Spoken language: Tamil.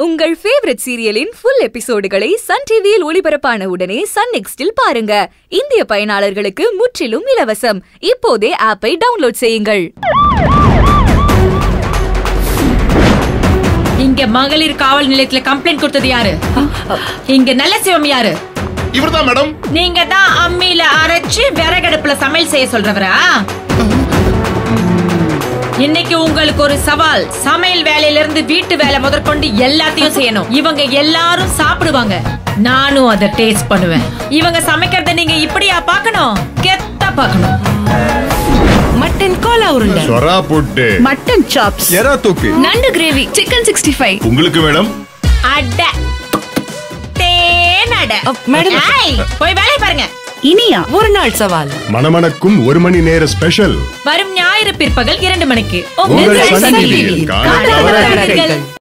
உங்கள் ஃபேவரட் சீரியலின் ஃபுல் எபிசோடுகளை சன் டிவியில் ஒளிபரப்பான உடனே சன் நெக்ஸ்டில் பாருங்க இந்திய பயனாளர்களுக்கு முற்றிலும் இலவசம் இப்போதே ஆப்பை டவுன்லோட் செய்யுங்கள் இங்க மகளிர் காவல் நிலையத்துல கம்ப்ளைண்ட் கொடுத்தது யாரு இங்க நல்ல சிவம் யாரு இவர்தான் மேடம் நீங்க தான் அம்மியில அரைச்சு விறகடுப்புல சமையல் செய்ய சொல்றவரா இன்னைக்கு உங்களுக்கு ஒரு சவால் சமையல் வேலையில இருந்து வீட்டு வேலை முதற்கொண்டு எல்லாத்தையும் செய்யணும் இவங்க எல்லாரும் சாப்பிடுவாங்க நானும் அதை டேஸ்ட் பண்ணுவேன் இவங்க சமைக்கிறத நீங்க இப்படியா பார்க்கணும் கெத்தா பார்க்கணும் மட்டன் கோலா உருண்டை சொரா புட்டு மட்டன் சாப்ஸ் எறா தூக்கு நண்டு கிரேவி சிக்கன் சிக்ஸ்டி ஃபைவ் உங்களுக்கு மேடம் அட தேனட அப், மேடம். ஏய், போய் வேலையை பாருங்க இனியா ஒரு நாள் சவால் மணமணக்கும் ஒரு மணி நேர ஸ்பெஷல் வரும் ஞாயிறு பிற்பகல் இரண்டு மணிக்கு உங்கள் உங்கள் சன் சன் டிவியில் டிவியில். காண காண தவறாதீர்கள். தவறாதீர்கள்.